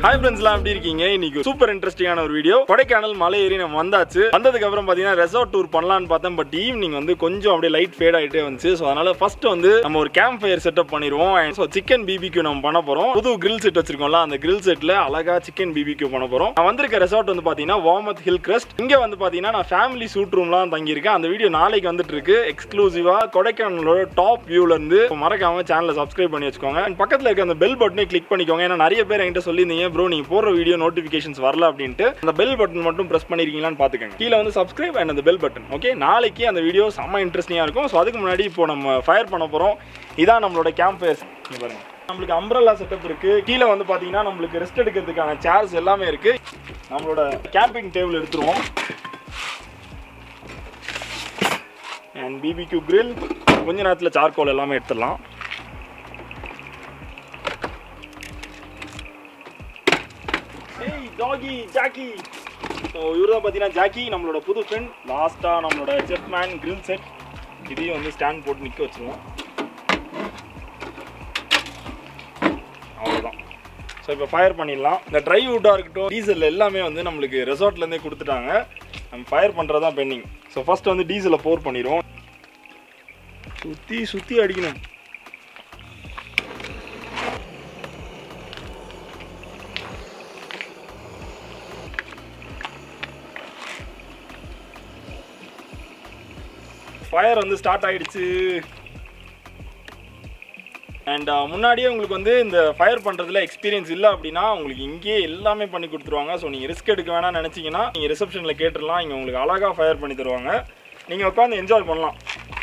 Hi ஃப்ரெண்ட்ஸ்லாம் எப்படி இருக்கீங்க இன்னைக்கு சூப்பர் இன்ட்ரெஸ்டிங்கான ஒரு வீடியோ கொடைக்கானல் மலை ஏறி நம்ம வந்தாச்சு வந்ததுக்கு அப்புறம் பார்த்தீங்கன்னா ரெசார்ட் டூர் பண்ணலாம்னு பார்த்தேன் பட் ஈவினிங் வந்து கொஞ்சம் அப்படியே லைட் ஃபேட் ஆகிட்டே வந்துச்சு ஸோ அதனால ஃபர்ஸ்ட் வந்து நம்ம ஒரு கேம்ப் ஃபயர் செட்டப் பண்ணிடுவோம் ஸோ சிக்கன் பிபிக்யூ நம்ம பண்ண போகிறோம் புது கிரில் செட் வச்சிருக்கோம்ல அந்த கிரில் செட்டில் அழகா சிக்கன் பிபிக்யூ பண்ண போகிறோம் நான் வந்திருக்க ரெசார்ட் வந்து பார்த்தீங்கன்னா வாமத் ஹில் கிரஸ்ட் இங்கே வந்து பார்த்தீங்கன்னா நான் ஃபேமிலி சூட் ரூம்லாம் தங்கியிருக்கேன் அந்த வீடியோ நாளைக்கு வந்துட்டு இருக்கு எக்ஸ்க்ளூசிவாக கொடைக்கானலோட டாப் வியூல இருந்து மறக்காம சேனலை சப்ஸ்கிரைப் பண்ணி வச்சுக்கோங்க And பக்கத்தில் இருக்க அந்த பெல் பட்டனை கிளிக் பண்ணிக்கோங்க ஏன்னா நிறைய பேர் என்கிட்ட சொல்லியிருந்தீங்க ப்ரோ நீங்கள் போடுற வீடியோ நோட்டிஃபிகேஷன்ஸ் வரல அப்படின்ட்டு அந்த பெல் பட்டன் மட்டும் ப்ரெஸ் பண்ணிருக்கீங்களான்னு பார்த்துக்கோங்க கீழே வந்து சப்ஸ்கிரைப் அண்ட் அந்த பெல் பட்டன் ஓகே நாளைக்கு அந்த வீடியோ செம்ம இன்ட்ரெஸ்டிங்காக இருக்கும் ஸோ அதுக்கு முன்னாடி இப்போ நம்ம ஃபயர் பண்ண போகிறோம் இதான் நம்மளோட கேம்ப் ஃபயர் பாருங்க நம்மளுக்கு அம்ப்ரல்லா செட்டப் இருக்கு கீழே வந்து பார்த்தீங்கன்னா நம்மளுக்கு ரெஸ்ட் எடுக்கிறதுக்கான சேர்ஸ் எல்லாமே இருக்கு நம்மளோட கேம்பிங் டேபிள் எடுத்துருவோம் அண்ட் பிபிக்யூ grill கொஞ்ச நேரத்தில் சார்கோல் எல்லாமே எடுத்துடலாம் ஏய் டாகி ஜாக்கி ஸோ இவர் தான் பார்த்தீங்கன்னா ஜாக்கி நம்மளோட புது ஃப்ரெண்ட் லாஸ்ட்டாக நம்மளோட செஃப் மேன் கிரில் செட் இதையும் வந்து ஸ்டாண்ட் போட்டு நிற்க வச்சுருவோம் அவ்வளோதான் ஸோ இப்போ ஃபயர் பண்ணிடலாம் இந்த ட்ரை வுட்டாக இருக்கட்டும் டீசல் எல்லாமே வந்து நம்மளுக்கு ரெசார்ட்லேருந்தே கொடுத்துட்டாங்க நம்ம ஃபயர் பண்ணுறது தான் பெண்டிங் ஸோ ஃபர்ஸ்ட் வந்து டீசலை போர் பண்ணிடுவோம் சுற்றி சுற்றி அடிக்கணும் ஃபயர் வந்து ஸ்டார்ட் ஆயிடுச்சு அண்ட் முன்னாடியே உங்களுக்கு வந்து இந்த ஃபயர் பண்ணுறதுல எக்ஸ்பீரியன்ஸ் இல்லை அப்படின்னா உங்களுக்கு இங்கேயே எல்லாமே பண்ணி கொடுத்துருவாங்க ஸோ நீங்கள் ரிஸ்க் எடுக்க வேணாம்னு நினச்சிங்கன்னா நீங்கள் ரிசப்ஷனில் கேட்டுடலாம் இங்கே உங்களுக்கு அழகாக ஃபயர் பண்ணி தருவாங்க நீங்கள் உட்காந்து என்ஜாய் பண்ணலாம்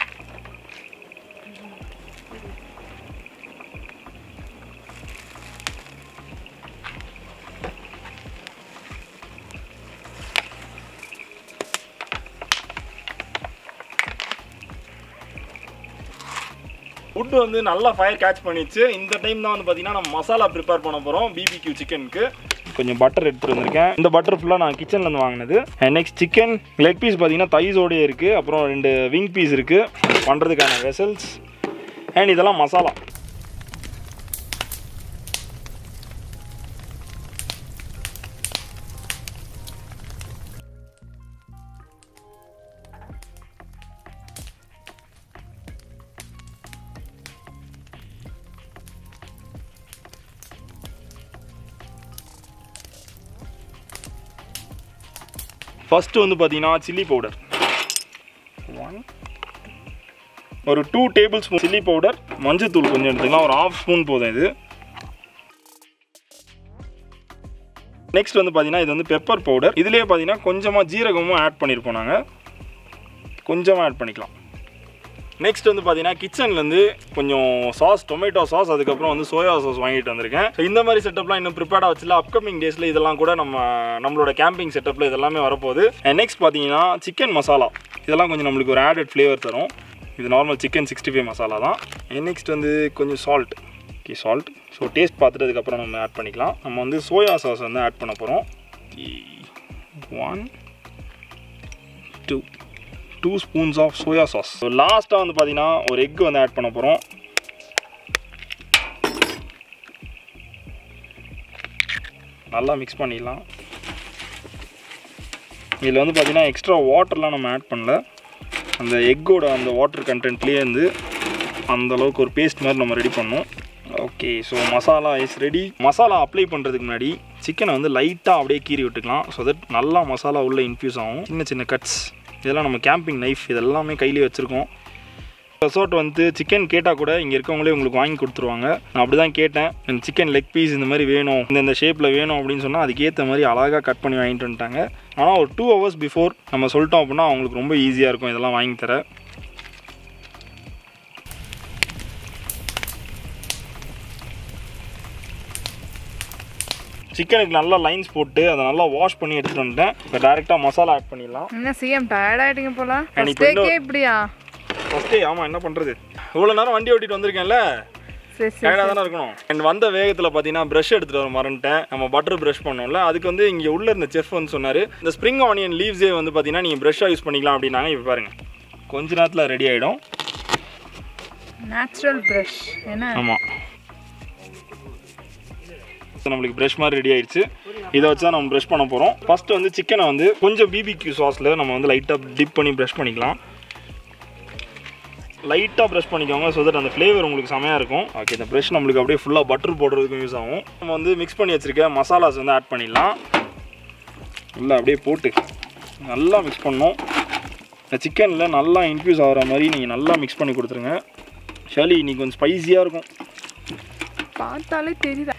ஃபுட்டு வந்து நல்லா ஃபயர் கேட்ச் பண்ணிச்சு இந்த டைம் தான் வந்து பார்த்தீங்கன்னா நம்ம மசாலா ப்ரிப்பேர் பண்ண போகிறோம் பிபிக்யூ சிக்கனுக்கு கொஞ்சம் பட்டர் எடுத்துகிட்டு வந்திருக்கேன் இந்த பட்டர் ஃபுல்லாக நான் கிச்சன்லேருந்து வாங்கினது நெக்ஸ்ட் சிக்கன் லெக் பீஸ் பார்த்தீங்கன்னா தைஸோடய இருக்குது அப்புறம் ரெண்டு விங் பீஸ் இருக்குது பண்ணுறதுக்கான வெசல்ஸ் அண்ட் இதெல்லாம் மசாலா ஃபர்ஸ்ட் வந்து பார்த்தீங்கன்னா சில்லி பவுடர் ஒன் ஒரு two tablespoon chilli powder மஞ்சத்தூள் கொஞ்சம் எடுத்துக்கலாம் ஒரு ஆஃப் ஸ்பூன் போதும் இது நெக்ஸ்ட் வந்து பார்த்தீங்கன்னா இது வந்து பெப்பர் பவுடர் இதுலேயே பார்த்தீங்கன்னா கொஞ்சமாக ஜீரகமும் ஆட் பண்ணியிருப்போம் நாங்கள் கொஞ்சமாக ஆட் பண்ணிக்கலாம் நெக்ஸ்ட் வந்து பார்த்தீங்கன்னா கிச்சன்லேருந்து கொஞ்சம் சாஸ் டொமேட்டோ சாஸ் அதுக்கப்புறம் வந்து சோயா சாஸ் வாங்கிட்டு வந்திருக்கேன் ஸோ இந்த மாதிரி செட்டப்லாம் இன்னும் ப்ரிப்பேர்டாக வச்சுல அப்கமிங் டேஸில் இதெல்லாம் கூட நம்ம நம்மளோட கேம்பிங் செட்டப்பில் இதெல்லாமே வரப்போகுது நெக்ஸ்ட் பார்த்தீங்கன்னா சிக்கன் மசாலா இதெல்லாம் கொஞ்சம் நம்மளுக்கு ஒரு ஆடட் ஃப்ளேவர் தரும் இது normal chicken sixty five masala தான் நெக்ஸ்ட் வந்து கொஞ்சம் salt okay salt so taste பார்த்துட்டு அதுக்கப்புறம் நம்ம ஆட் பண்ணிக்கலாம் நம்ம வந்து சோயா சாஸ் வந்து ஆட் பண்ண போகிறோம் one two two spoons of soya sauce so லாஸ்ட்டாக வந்து பார்த்தீங்கன்னா ஒரு எக் வந்து ஆட் பண்ண போகிறோம் நல்லா மிக்ஸ் பண்ணிடலாம் இதில் வந்து பார்த்தீங்கன்னா எக்ஸ்ட்ரா வாட்டர்லாம் நம்ம ஆட் பண்ணல அந்த எக்கோட அந்த வாட்டர் கண்டென்ட்லேயே வந்து அந்த அளவுக்கு ஒரு பேஸ்ட் மாதிரி நம்ம ரெடி பண்ணோம் okay so masala is ready masala apply பண்ணுறதுக்கு முன்னாடி சிக்கனை வந்து லைட்டாக அப்படியே கீறி விட்டுக்கலாம் ஸோ தட் நல்லா மசாலா உள்ளே இன்ஃப்யூஸ் ஆகும் சின்ன சின்ன கட்ஸ் இதெல்லாம் நம்ம கேம்பிங் நைஃப் இதெல்லாமே கையிலே வச்சுருக்கோம் ரெசார்ட் வந்து சிக்கன் கேட்டால் கூட இங்கே இருக்கவங்களே உங்களுக்கு வாங்கி கொடுத்துருவாங்க நான் அப்படி தான் கேட்டேன் சிக்கன் லெக் பீஸ் இந்த மாதிரி வேணும் இந்த இந்த ஷேப்பில் வேணும் அப்படின்னு சொன்னால் அதுக்கேற்ற மாதிரி அழகாக கட் பண்ணி வாங்கிட்டு வந்துட்டாங்க ஆனால் ஒரு டூ ஹவர்ஸ் பிஃபோர் நம்ம சொல்லிட்டோம் அப்படின்னா அவங்களுக்கு ரொம்ப ஈஸியாக இருக்கும் இதெல்லாம் வாங்கி தர சிக்கனுக்கு நல்லா லைன்ஸ் போட்டு அதை நல்லா வாஷ் பண்ணி எடுத்துகிட்டு வந்துட்டேன் இப்போ டேரெக்டாக மசாலா ஆட் பண்ணிடலாம் என்ன சிஎம் டயர்ட் ஆயிட்டீங்க போல And இப்ப ஃபர்ஸ்ட் இப்படியா ஃபஸ்ட்டே ஆமாம் என்ன பண்ணுறது இவ்வளோ நேரம் வண்டி ஓட்டிட்டு வந்திருக்கேன்ல சரி சரி டயர்டாக தானே இருக்கணும் அண்ட் வந்த வேகத்தில் பார்த்தீங்கன்னா ப்ரஷ் எடுத்துகிட்டு வர மறந்துட்டேன் நம்ம பட்டர் ப்ரஷ் பண்ணோம்ல அதுக்கு வந்து இங்கே உள்ள இருந்த செஃப் வந்து சொன்னார் இந்த ஸ்ப்ரிங் ஆனியன் லீவ்ஸே வந்து பார்த்தீங்கன்னா நீங்கள் ப்ரஷ்ஷாக யூஸ் பண்ணிக்கலாம் அப்படின்னாங்க இப்போ பாருங்க கொஞ்ச நேரத்தில் ரெடி ஆகிடும் நேச்சுரல் ப்ரஷ் என்ன ஆமாம் நம்மளுக்கு ப்ரஷ் மாதிரி ரெடி ஆயிடுச்சு இதை வச்சு தான் நம்ம ப்ரஷ் பண்ண போகிறோம் ஃபர்ஸ்ட் வந்து சிக்கனை வந்து கொஞ்சம் பிபிக்யூ சாஸில் நம்ம வந்து லைட்டாக டிப் பண்ணி ப்ரஷ் பண்ணிக்கலாம் லைட்டாக ப்ரஷ் பண்ணிக்கோங்க ஸோ தட் அந்த ஃப்ளேவர் உங்களுக்கு செமையாக இருக்கும் ஓகே இந்த ப்ரஷ் நம்மளுக்கு அப்படியே ஃபுல்லாக பட்டர் போடுறதுக்கும் யூஸ் ஆகும் நம்ம வந்து மிக்ஸ் பண்ணி வச்சுருக்க மசாலாஸ் வந்து ஆட் பண்ணிடலாம் நல்லா அப்படியே போட்டு நல்லா மிக்ஸ் பண்ணணும் இந்த சிக்கனில் நல்லா இன்ஃப்யூஸ் ஆகிற மாதிரி நீங்கள் நல்லா மிக்ஸ் பண்ணி கொடுத்துருங்க ஷாலி இன்னைக்கு கொஞ்சம் ஸ்பைஸியாக இருக்கும் பார்த்தாலே தெரியுதா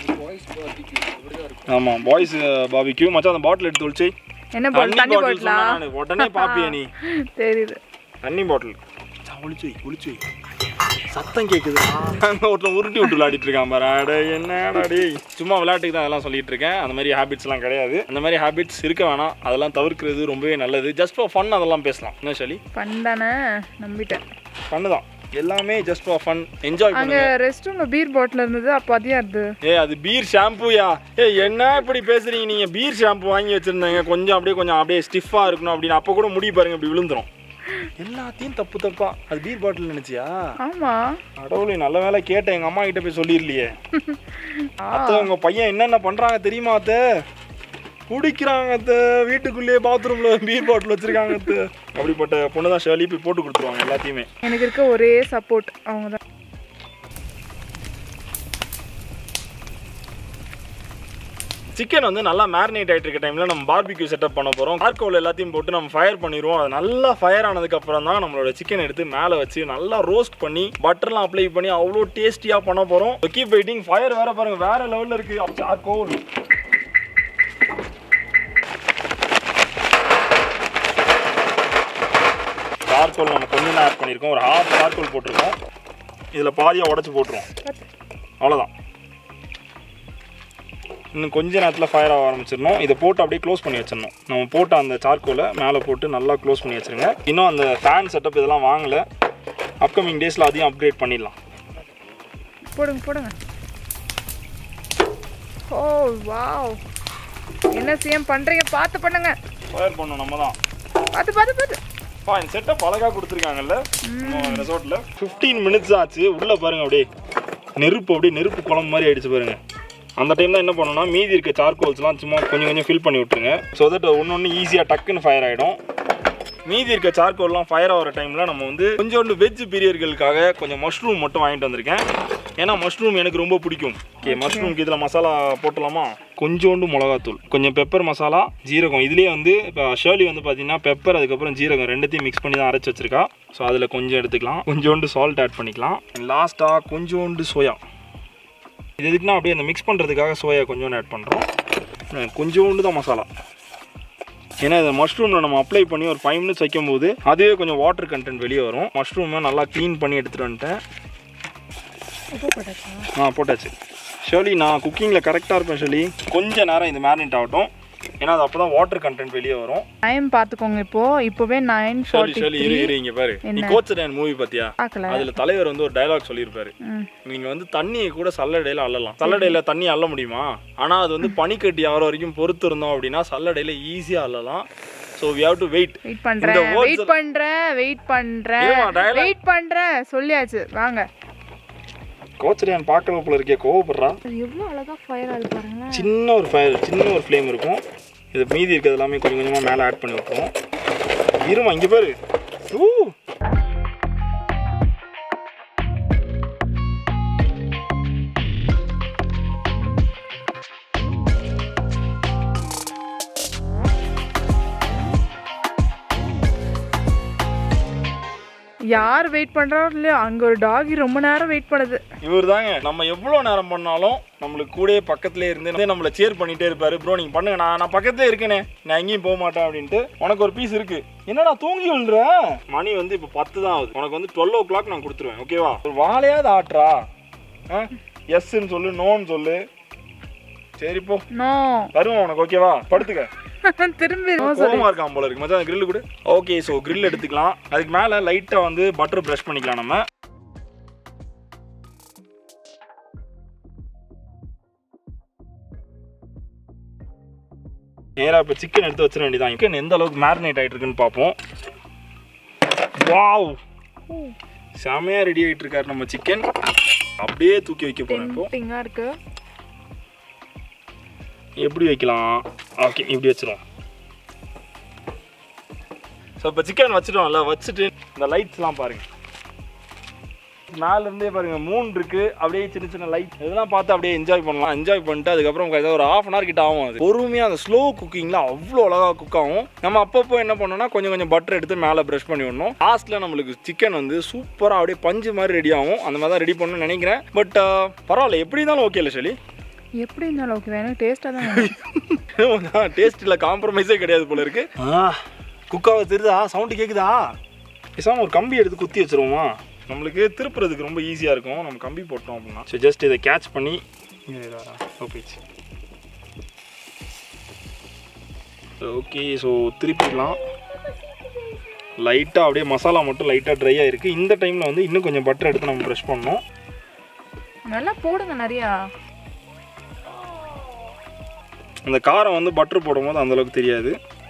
ஆமாம் பாய்ஸ் பாபிக்யூ மச்சான் அந்த பாட்டில் எடுத்து ஒழிச்சு என்ன பாட்டில் தண்ணி பாட்டில் பாட்டிலா சொன்னா உடனே பாப்பியா நீ தெரியுது தண்ணி பாட்டில் ஒளிச்சு ஒளிச்சு சத்தம் கேட்குது அங்கே ஒருத்தன் உருட்டி விட்டு விளையாடிட்டு இருக்கான் பாரு அட என்னடா டேய் சும்மா விளையாட்டுக்கு தான் அதெல்லாம் சொல்லிட்டு இருக்கேன் அந்த மாதிரி ஹேபிட்ஸ்லாம் கிடையாது அந்த மாதிரி ஹேபிட்ஸ் இருக்க வேணாம் அதெல்லாம் தவிர்க்கிறது ரொம்பவே நல்லது ஜஸ்ட் ஃபார் ஃபன் அதெல்லாம் பேசலாம் என்ன ஷாலி ஃபன் தானே நம்பிட்டேன் ஃபன்னு தான் எல்லாமே ஜஸ்ட் ஃபார் ஃபன் என்ஜாய் அங்க பண்ணுங்க ரெஸ்ட் ரூம்ல பீர் பாட்டில் இருந்தது அப்போ அதியா இருந்தது ஏய் அது பீர் ஷாம்புயா ஏய் என்ன இப்படி பேசுறீங்க நீங்க பீர் ஷாம்பு வாங்கி வச்சிருந்தீங்க கொஞ்சம் அப்படியே கொஞ்சம் அப்படியே ஸ்டிஃபா இருக்கணும் அப்படின்னு அப்போ கூட முடி பாருங்க இப்படி விழுந்துரும் எல்லாத்தையும் தப்பு தப்பா அது பீர் பாட்டில் நினைச்சியா ஆமா கடவுளே நல்ல வேலை கேட்டேன் எங்க அம்மா கிட்ட போய் சொல்லிடலையே அத்தை உங்க பையன் என்னென்ன பண்றாங்க தெரியுமா அத்தை குடிக்கிறாங்க அத்தை வீட்டுக்குள்ளேயே பாத்ரூம்ல பீர் பாட்டில் வச்சிருக்காங்க அத்தை அப்படிப்பட்ட பொண்ணு தான் ஷேலி போய் போட்டு கொடுத்துருவாங்க எல்லாத்தையுமே எனக்கு இருக்க ஒரே சப்போர்ட் அவங்க தான் சிக்கன் வந்து நல்லா மேரினேட் ஆகிட்டு இருக்க டைமில் நம்ம பார்பிக்யூ செட்டப் பண்ண போகிறோம் கார்கோல் எல்லாத்தையும் போட்டு நம்ம ஃபயர் பண்ணிடுவோம் அது நல்லா ஃபயர் ஆனதுக்கப்புறம் தான் நம்மளோட சிக்கன் எடுத்து மேலே வச்சு நல்லா ரோஸ்ட் பண்ணி பட்டர்லாம் அப்ளை பண்ணி அவ்வளோ டேஸ்டியாக பண்ண போகிறோம் கீப் வெயிட்டிங் ஃபயர் வேற பாருங்க வேற லெவலில் இருக்குது சார்கோல் சார்கோல் நம்ம கொஞ்சம் ஆட் பண்ணியிருக்கோம் ஒரு ஹாஃப் சார்கோல் போட்டிருக்கோம் இதில் பாதியாக உடச்சி போட்டுருவோம் அவ்வளோதான் இன்னும் கொஞ்ச நேரத்தில் ஃபயர் ஆக ஆரம்பிச்சிடணும் இதை போட்டு அப்படியே க்ளோஸ் பண்ணி வச்சிடணும் நம்ம போட்ட அந்த சார்கோலை மேலே போட்டு நல்லா க்ளோஸ் பண்ணி வச்சிருங்க இன்னும் அந்த ஃபேன் செட்டப் இதெல்லாம் வாங்கலை அப்கமிங் டேஸில் அதையும் அப்கிரேட் பண்ணிடலாம் போடுங்க போடுங்க ஓ வாவ் என்ன சிஎம் பண்றீங்க பார்த்து பண்ணுங்க ஃபயர் பண்ணணும் நம்ம தான் பார்த்து பார்த்து பார்த்து பா இந்த செட்டப் அழகாக கொடுத்துருக்காங்கல்ல ரெசார்ட்டில் ஃபிஃப்டீன் மினிட்ஸ் ஆச்சு உள்ளே பாருங்க அப்படியே நெருப்பு அப்படியே நெருப்பு குழம்பு மாதிரி ஆயிடுச்சு பாருங்க அந்த டைம்ல என்ன பண்ணணும்னா மீதி இருக்க சார்கோல்ஸ்லாம் சும்மா கொஞ்சம் கொஞ்சம் ஃபில் பண்ணி விட்டுருங்க ஸோ தட் ஒன்று ஒன்று ஈஸியாக டக்குன்னு ஃபயர் ஆகிடும் மீதி இருக்க சார்கோல்லாம் ஃபயர் ஆகிற டைமில் நம்ம வந்து கொஞ்சோண்டு வெஜ் பிரியர்களுக்காக கொஞ்சம் மஷ்ரூம் மட்டும் வாங்கிட்டு வந்திருக்கேன் ஏன்னா மஷ்ரூம் எனக்கு ரொம்ப பிடிக்கும் ஓகே மஷ்ரூம்க்கு இதில் மசாலா போட்டலாமா கொஞ்சோண்டு மிளகாத்தூள் கொஞ்சம் பெப்பர் மசாலா ஜீரகம் இதுலேயே வந்து இப்போ ஷேர்லி வந்து பார்த்தீங்கன்னா பெப்பர் அதுக்கப்புறம் ஜீரகம் ரெண்டுத்தையும் மிக்ஸ் பண்ணி தான் அரைச்சி வச்சிருக்கா ஸோ அதில் கொஞ்சம் எடுத்துக்கலாம் கொஞ்சோண்டு சால்ட் ஆட் பண்ணிக்கலாம் லாஸ்ட்டாக கொஞ்சோண்டு சோயா இது எதுக்குன்னா அப்படியே அந்த மிக்ஸ் பண்ணுறதுக்காக சோயா கொஞ்சோண்டு ஆட் பண்ணுறோம் கொஞ்சோண்டு தான் மசாலா ஏன்னா இந்த மஷ்ரூமில் நம்ம அப்ளை பண்ணி ஒரு ஃபைவ் மினிட்ஸ் வைக்கும்போது அதுவே கொஞ்சம் வாட்டர் கண்டென்ட் வெளியே வரும் மஷ்ரூமை நல்லா க்ளீன் பண்ணி எடுத்துகிட்டு வந்துட்டேன் ஆ போட்டாச்சு ஷோலி நான் குக்கிங்கில் கரெக்டாக இருப்பேன் ஷோலி கொஞ்ச நேரம் இது மேரினேட் ஆகட்டும் ஏன்னா அது அப்போ தான் வாட்டர் கண்டென்ட் வெளியே வரும் டைம் பார்த்துக்கோங்க இப்போ இப்போவே நைன் ஷோலி ஃபார்ட்டி ஷோலி இரு இரு இங்கே பாரு நீ கோச்சரேன் மூவி பார்த்தியா பார்க்கல அதில் தலைவர் வந்து ஒரு டயலாக் சொல்லியிருப்பாரு ம் நீங்கள் வந்து தண்ணியை கூட சல்லடையில் அள்ளலாம் சல்லடையில் தண்ணி அள்ள முடியுமா ஆனால் அது வந்து பனிக்கட்டி ஆகிற வரைக்கும் பொறுத்து இருந்தோம் அப்படின்னா சல்லடையில் ஈஸியாக அள்ளலாம் so we have to wait wait பண்றேன் words வெயிட் பண்றேன் வெயிட் பண்றேன் ஏம்மா, dialogue- வெயிட் பண்றேன் சொல்லியாச்சு வாங்க கோச்சரியான் பார்க்கல போல இருக்கே கோவப்படுறா அது எவ்வளோ அழகா ஃபயர் ஆகுது பாருங்களேன் சின்ன ஒரு ஃபயர் சின்ன ஒரு ஃப்ளேம் இருக்கும் இது மீதி இருக்கிறது எல்லாமே கொஞ்சம் கொஞ்சமாக மேலே ஆட் பண்ணி விட்டுருவோம் இருமா இங்கே பாரு ஊ யார் வெயிட் பண்றாரோ இல்லையோ அங்க ஒரு டாகி ரொம்ப நேரம் வெயிட் பண்ணுது இவர் தாங்க நம்ம எவ்வளோ நேரம் பண்ணாலும் நம்மளுக்கு கூடயே பக்கத்துலேயே இருந்து நம்மளை சேர் பண்ணிட்டே இருப்பாரு ப்ரோ நீங்கள் பண்ணுங்க நான் நான் பக்கத்துலேயே இருக்கேனே நான் எங்கேயும் போக மாட்டேன் அப்படின்ட்டு உனக்கு ஒரு பீஸ் இருக்கு என்னடா தூங்கி விழுற மணி வந்து இப்போ பத்து தான் ஆகுது உனக்கு வந்து டுவெல் ஓ கிளாக் நான் கொடுத்துருவேன் ஓகேவா ஒரு வாழையாவது ஆட்டுறா எஸ்ன்னு சொல்லு நோன்னு சொல்லு சரி போ நோ தருவோம் உனக்கு ஓகேவா படுத்துக்க திரும்பி no சொல்லு. கோவமா இருக்கான் போல இருக்கு மச்சான் கிரில் கூட ஓகே ஸோ grill எடுத்துக்கலாம் அதுக்கு மேலே லைட்டாக வந்து பட்டர் ப்ரஷ் பண்ணிக்கலாம் நம்ம நேராக இப்போ சிக்கன் எடுத்து வச்சிட வேண்டியதான் சிக்கன் எந்த அளவுக்கு மேரினேட் ஆகிட்டு இருக்குன்னு பார்ப்போம் வாவ் செமையாக ரெடி ஆகிட்டு இருக்காரு நம்ம சிக்கன் அப்படியே தூக்கி வைக்க போகிறோம் இப்போ Tempting-ஆ இருக்கு எப்படி வைக்கலாம் ஓகே இப்படி வச்சிருவோம் ஸோ இப்போ சிக்கன் வச்சுட்டோம்ல வச்சுட்டு இந்த லைட்ஸ்லாம் பாருங்க மேல இருந்தே பாருங்க மூணு இருக்கு அப்படியே சின்ன சின்ன லைட் இதெல்லாம் பார்த்து அப்படியே என்ஜாய் பண்ணலாம் என்ஜாய் பண்ணிட்டு அதுக்கப்புறம் ஏதோ ஒரு ஹாஃப் அன் ஹவர் கிட்ட ஆகும் அது பொறுமையாக அந்த ஸ்லோ குக்கிங்ல அவ்வளோ அழகா குக் ஆகும் நம்ம அப்பப்போ என்ன பண்ணோம்னா கொஞ்சம் கொஞ்சம் பட்டர் எடுத்து மேலே ப்ரஷ் பண்ணி விடணும் லாஸ்ட்டில் நம்மளுக்கு சிக்கன் வந்து சூப்பராக அப்படியே பஞ்சு மாதிரி ரெடி ஆகும் அந்த மாதிரி தான் ரெடி பண்ணணும்னு நினைக்கிறேன் பட் பரவாயில்ல எப்படி இருந்தாலும் ஓகே இல்லை சொல்லி எப்படி இருந்தாலும் ஓகே எனக்கு டேஸ்ட்டாக தான் வேணும். டேஸ்ட்டில் காம்ப்ரமைஸே கிடையாது போல இருக்கு குக்காவை தெரியுதா சவுண்டு கேட்குதா பேசாமல் ஒரு கம்பி எடுத்து குத்தி வச்சிருவோமா நம்மளுக்கு திருப்புறதுக்கு ரொம்ப ஈஸியாக இருக்கும் நம்ம கம்பி போட்டோம் அப்படின்னா ஸோ ஜஸ்ட் இதை கேட்ச் பண்ணி ஓகேச்சு ஓகே ஸோ திருப்பிடலாம் லைட்டாக அப்படியே மசாலா மட்டும் லைட்டாக ட்ரை ஆகிருக்கு இந்த டைமில் வந்து இன்னும் கொஞ்சம் பட்டர் எடுத்து நம்ம ப்ரெஷ் பண்ணணும் நல்லா போடுங்க நிறையா அந்த காரம் வந்து பட்டர் போடும்போது அந்த அளவுக்கு தெரியாது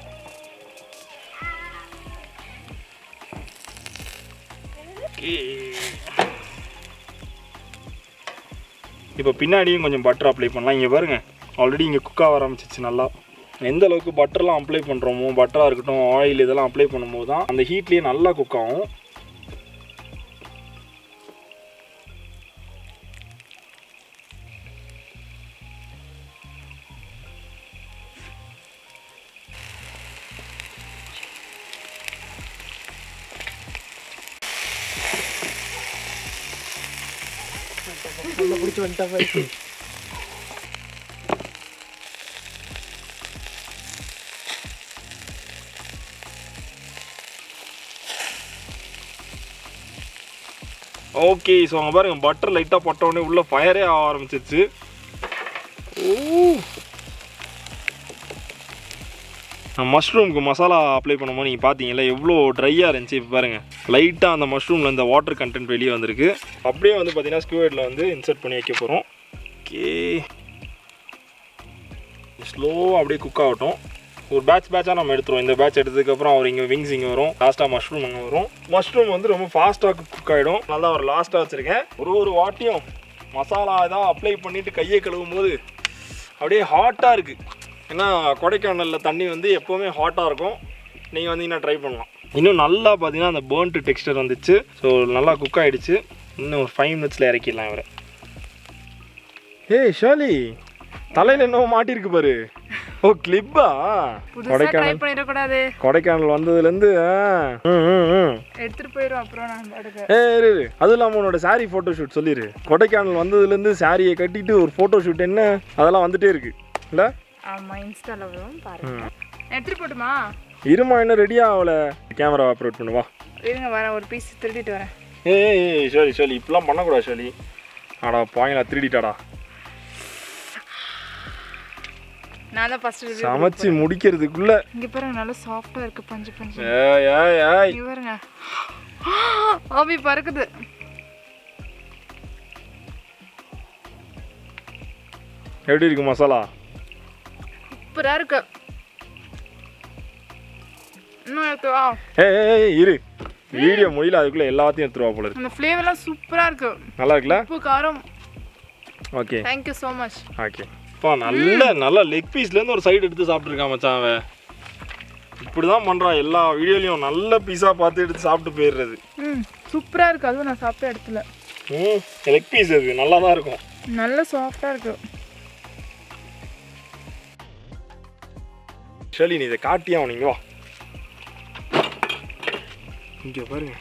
இப்போ பின்னாடியும் கொஞ்சம் பட்டர் அப்ளை பண்ணலாம் இங்கே பாருங்க ஆல்ரெடி இங்கே குக் ஆக ஆரம்பிச்சிச்சு நல்லா எந்த அளவுக்கு பட்டர்லாம் அப்ளை பண்ணுறோமோ பட்டராக இருக்கட்டும் ஆயில் இதெல்லாம் அப்ளை பண்ணும்போது தான் அந்த ஹீட்லேயே நல்லா குக் ஆகும் ஓகே ஸோ அங்கே பாருங்க பட்டர் லைட்டாக போட்ட உடனே உள்ள ஃபயரே ஆக ஆரம்பிச்சிருச்சு மஷ்ரூமுக்கு மசாலா அப்ளை பண்ணும்போது நீங்கள் பார்த்தீங்கல்ல எவ்வளோ ட்ரையாக இருந்துச்சு இப்போ பாருங்கள் லைட்டாக அந்த மஷ்ரூமில் இந்த வாட்டர் கண்டென்ட் வெளியே வந்திருக்கு அப்படியே வந்து பார்த்தீங்கன்னா ஸ்கூவேடில் வந்து இன்சர்ட் பண்ணி வைக்க போகிறோம் ஓகே ஸ்லோவாக அப்படியே குக் ஆகட்டும் ஒரு பேட்ச் பேட்சாக நம்ம எடுத்துருவோம் இந்த பேட்ச் எடுத்ததுக்கப்புறம் அவர் இங்கே விங்ஸ் இங்கே வரும் லாஸ்ட்டாக மஷ்ரூம் அங்கே வரும் மஷ்ரூம் வந்து ரொம்ப ஃபாஸ்ட்டாக குக் ஆகிடும் நல்லா ஒரு லாஸ்ட்டாக வச்சுருக்கேன் ஒரு ஒரு வாட்டியும் மசாலா தான் அப்ளை பண்ணிவிட்டு கையை கழுவும் போது அப்படியே ஹாட்டாக இருக்குது ஏன்னா கொடைக்கானலில் தண்ணி வந்து எப்போவுமே ஹாட்டாக இருக்கும் நீங்கள் வந்தீங்கன்னா ட்ரை பண்ணலாம் இன்னும் நல்லா பார்த்தீங்கன்னா அந்த பேர்ன்ட்டு டெக்ஸ்டர் வந்துச்சு ஸோ நல்லா குக் ஆகிடுச்சு இன்னும் ஒரு ஃபைவ் மினிட்ஸில் இறக்கிடலாம் இவரை ஏய் ஷாலி தலையில் என்னவோ மாட்டிருக்கு பாரு ஓ கிளிப்பா புதுசாக ட்ரை கொடைக்கானல் பண்ணிடக்கூடாது கொடைக்கானல் வந்ததுலேருந்து எடுத்துட்டு போயிடும் அப்புறம் நான் பாட்டுக்கு ஏ இரு இரு. அதுவும் இல்லாமல் உன்னோட சாரி ஃபோட்டோ ஷூட் சொல்லிடு கொடைக்கானல் வந்ததுலேருந்து சாரியை கட்டிட்டு ஒரு ஃபோட்டோ ஷூட் என்ன அதெல்லாம் வந்துட்டே இருக்கு இல்லை ஆமாம் இன்ஸ்டால வரும் பாருங்க எடுத்துட்டு போட்டுமா இருமா என்ன ரெடியாக ஆகலை கேமரா அப்லோட் பண்ணுவா இருங்க வரேன் ஒரு பீஸ் திருடிட்டு வரேன் ஏய் ஏய் ஷோலி ஷோலி இப்படிலாம் பண்ணக்கூடாது ஷோலி ஆடா பாயிங்களா திருடிட்டாடா நான் தான் ஃபர்ஸ்ட் ரிவ்யூ சமைச்சு முடிக்கிறதுக்குள்ள இங்க பாருங்க நல்லா சாஃப்டா இருக்கு பஞ்சு பஞ்சு ஏய் ஏய் ஏய் இங்க பாருங்க ஆபி பறக்குது எப்படி இருக்கு மசாலா சூப்பரா இருக்கு இன்னும் எடுத்துவா ஏய் ஏய், ஏய் இரு வீடியோ முடியல அதுக்குள்ள எல்லாத்தையும் எடுத்துருவா போல இருக்கு அந்த ஃப்ளேவர்லாம் சூப்பரா இருக்கு நல்லா இருக்குல்ல உப்பு காரம் okay thank you so much okay அப்பா நல்ல நல்ல லெக் பீஸ்லேருந்து ஒரு சைடு எடுத்து சாப்பிட்ருக்கான் மச்சான் அவன் இப்படி தான் பண்ணுறான் எல்லா வீடியோலையும் நல்ல பீஸாக பார்த்து எடுத்து சாப்பிட்டு போயிடுறது ம் சூப்பரா இருக்கு அதுவும் நான் சாப்பிட்ட இடத்துல ம் லெக் பீஸ் அது நல்லா தான் இருக்கும் நல்ல சாஃப்டா இருக்கு ஷெலி நீ இதை காட்டியா நீங்க வா இங்கே பாருங்க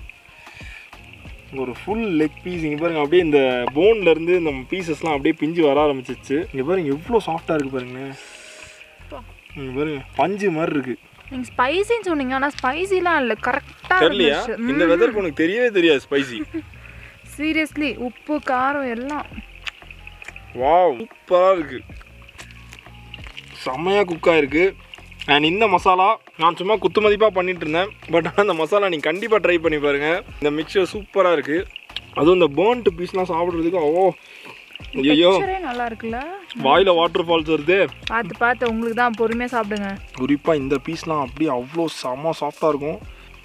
ஒரு ஃபுல் லெக் பீஸ் இங்கே பாருங்க அப்படியே இந்த போன்ல இருந்து இந்த பீசஸ்லாம் அப்படியே பிஞ்சு வர ஆரம்பிச்சிச்சு இங்கே பாருங்க எவ்வளோ சாஃப்டாக இருக்கு பாருங்க இங்கே பாருங்க பஞ்சு மாதிரி இருக்கு நீங்க ஸ்பைசின்னு சொன்னீங்க ஆனா ஸ்பைசிலாம் இல்ல கரெக்டா தெரியலையா இந்த வெதருக்கு உனக்கு தெரியவே தெரியாது ஸ்பைசி சீரியஸ்லி உப்பு காரம் எல்லாம் வாவ் சூப்பராக இருக்கு செம்மையாக குக் ஆயிருக்கு அண்ட் இந்த மசாலா நான் சும்மா குத்து மதிப்பாக பண்ணிட்டு இருந்தேன் பட் ஆனால் இந்த மசாலா நீங்கள் கண்டிப்பாக ட்ரை பண்ணி பாருங்க இந்த மிக்சர் சூப்பராக இருக்கு அதுவும் இந்த பேர்ன்ட் பீஸ்லாம் சாப்பிட்றதுக்கு ஓ ஐயோ Texture-ஏ நல்லா இருக்குல்ல வாயில் வாட்டர் ஃபால்ஸ் வருது பார்த்து பார்த்து உங்களுக்கு தான் பொறுமையா சாப்பிடுங்க குறிப்பாக இந்த பீஸ்லாம் அப்படியே அவ்வளோ செம்ம சாஃப்டாக இருக்கும்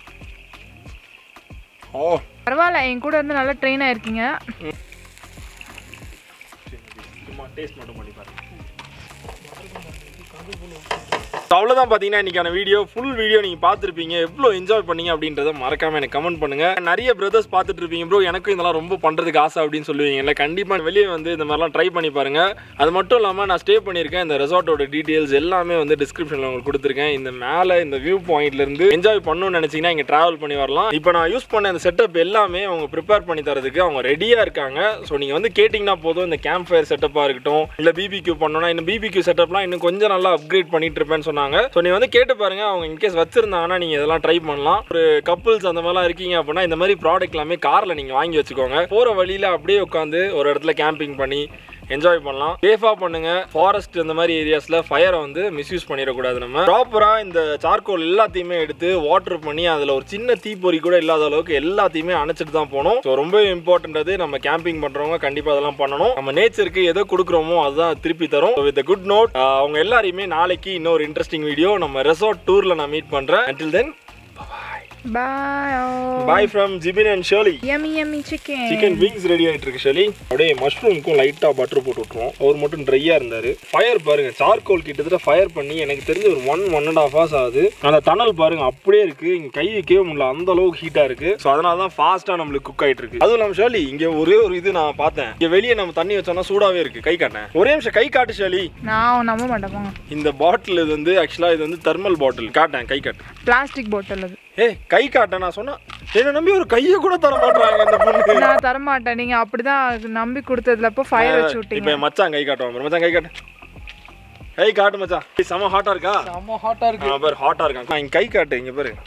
ஓ பரவாயில்ல என் கூட இருந்து நல்லா ட்ரெயின் ஆயிருக்கீங்க சும்மா டேஸ்ட் மட்டும் பண்ணி பாருங்க அவ்வளோதான் பார்த்தீங்கன்னா இன்னைக்கான வீடியோ ஃபுல் வீடியோ நீங்கள் பார்த்துருப்பீங்க எவ்வளோ என்ஜாய் பண்ணீங்க அப்படின்றத மறக்காம எனக்கு கமெண்ட் பண்ணுங்க நிறைய பிரதர்ஸ் பார்த்துட்டு இருப்பீங்க ப்ரோ எனக்கும் இதெல்லாம் ரொம்ப பண்ணுறதுக்கு ஆசை அப்படின்னு சொல்லுவீங்கல்ல கண்டிப்பாக வெளியே வந்து இந்த மாதிரிலாம் ட்ரை பண்ணி பாருங்க அது மட்டும் இல்லாமல் நான் ஸ்டே பண்ணியிருக்கேன் இந்த ரெசார்ட்டோட டீட்டெயில்ஸ் எல்லாமே வந்து டிஸ்கிரிப்ஷனில் உங்களுக்கு கொடுத்துருக்கேன் இந்த மேலே இந்த வியூ பாயிண்ட்லேருந்து என்ஜாய் பண்ணணும்னு நினச்சிங்கன்னா இங்கே ட்ராவல் பண்ணி வரலாம் இப்போ நான் யூஸ் பண்ண இந்த செட்டப் எல்லாமே அவங்க ப்ரிப்பேர் பண்ணி தரதுக்கு அவங்க ரெடியாக இருக்காங்க ஸோ நீங்கள் வந்து கேட்டிங்கன்னா போதும் இந்த கேம்ப் ஃபயர் செட்டப்பாக இருக்கட்டும் இல்லை பிபிக்யூ பண்ணணும்னா இன்னும் பிபிக்யூ செட்டப்லாம் இன்னும் கொஞ்சம் நல்லா அப்கிரேட் பண்ணிட்டு இருப்பேன்னு சொன்னாங்க ஸோ நீ வந்து கேட்டு பாருங்க அவங்க இன்கேஸ் வச்சிருந்தாங்கன்னா நீங்கள் இதெல்லாம் ட்ரை பண்ணலாம் ஒரு கப்புள்ஸ் அந்த மாதிரிலாம் இருக்கீங்க அப்படின்னா இந்த மாதிரி ப்ராடக்ட் எல்லாமே காரில் நீங்கள் வாங்கி வச்சுக்கோங்க போகிற வழியில் அப்படியே உட்காந்து ஒரு இடத்துல கேம்பிங் பண்ணி என்ஜாய் பண்ணலாம் சேஃபாக பண்ணுங்க ஃபாரஸ்ட் இந்த மாதிரி ஏரியாஸில் ஃபயரை வந்து மிஸ்யூஸ் பண்ணிடக்கூடாது நம்ம ப்ராப்பராக இந்த சார்கோல் எல்லாத்தையுமே எடுத்து வாட்டர் பண்ணி அதில் ஒரு சின்ன தீப்பொறி கூட இல்லாத அளவுக்கு எல்லாத்தையுமே அணைச்சிட்டு தான் போகணும் ஸோ ரொம்ப இம்பார்ட்டன்ட் அது நம்ம கேம்பிங் பண்ணுறவங்க கண்டிப்பாக அதெல்லாம் பண்ணணும் நம்ம நேச்சருக்கு எதை கொடுக்குறோமோ அதுதான் திருப்பி தரும் வித் குட் நோட் அவங்க எல்லாரையுமே நாளைக்கு இன்னொரு இன்ட்ரெஸ்டிங் வீடியோ நம்ம ரெசார்ட் டூரில் நான் மீட் பண்ணுறேன் until then bye bye from Jibin and Shirley yummy yummy chicken chicken wings ready ஆயிட்டு இருக்கு ஷெலி அப்படியே மஷ்ரூமுக்கும் லைட்டா பட்டர் போட்டு விட்டுருவோம் அவர் மட்டும் ட்ரையா இருந்தாரு ஃபயர் பாருங்க சார்கோல் கிட்டத்தட்ட ஃபயர் பண்ணி எனக்கு தெரிஞ்ச ஒரு one one and half hours ஆகுது அந்த தணல் பாருங்க அப்படியே இருக்கு இங்க கை வைக்கவே முடியல அந்த அளவுக்கு ஹீட்டா இருக்கு ஸோ அதனால தான் ஃபாஸ்டா நம்மளுக்கு குக் ஆயிட்டு இருக்கு அதுவும் இல்லாம ஷேலி இங்க ஒரே ஒரு இது நான் பார்த்தேன் இங்க வெளியே நம்ம தண்ணி வச்சோம்னா சூடாவே இருக்கு கை காட்டேன் ஒரே நிமிஷம் கை காட்டு ஷேலி நான் நம்ப மாட்டேன் போங்க இந்த பாட்டில் இது வந்து ஆக்சுவலா இது வந்து தெர்மல் பாட்டில் காட்டேன் கை காட்டு பிளாஸ்டிக் பாட்டில் அது ஏய் கை காட்டேன் நான் சொன்னா என்ன நம்பி ஒரு கையை கூட தர மாட்டாங்க இந்த பொண்ணு நான் தர மாட்டேன் நீங்க அப்படிதான் நம்பி கொடுத்ததுல அப்போ ஃபயர் வச்சு இப்போ விட்டீங்க என் மச்சான் கை காட்டுவான் மச்சான் கை காட்டு கை காட்டு மச்சான் ஏய், செம ஹாட்டா இருக்கா செம்ம ஹாட்டா இருக்கு ஆ பாரு ஹாட்டா இருக்கான் நான் இங்க கை காட்டு இங்க பாரு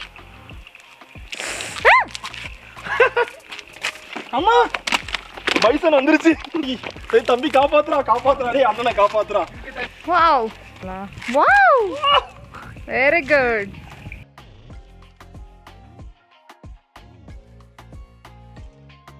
அம்மா பைசன் வந்துருச்சு ஏய் தம்பி காப்பாத்துறா காப்பாத்துறா டேய் அண்ணனை காப்பாத்துறா வாவ் வாவ் வெரி குட்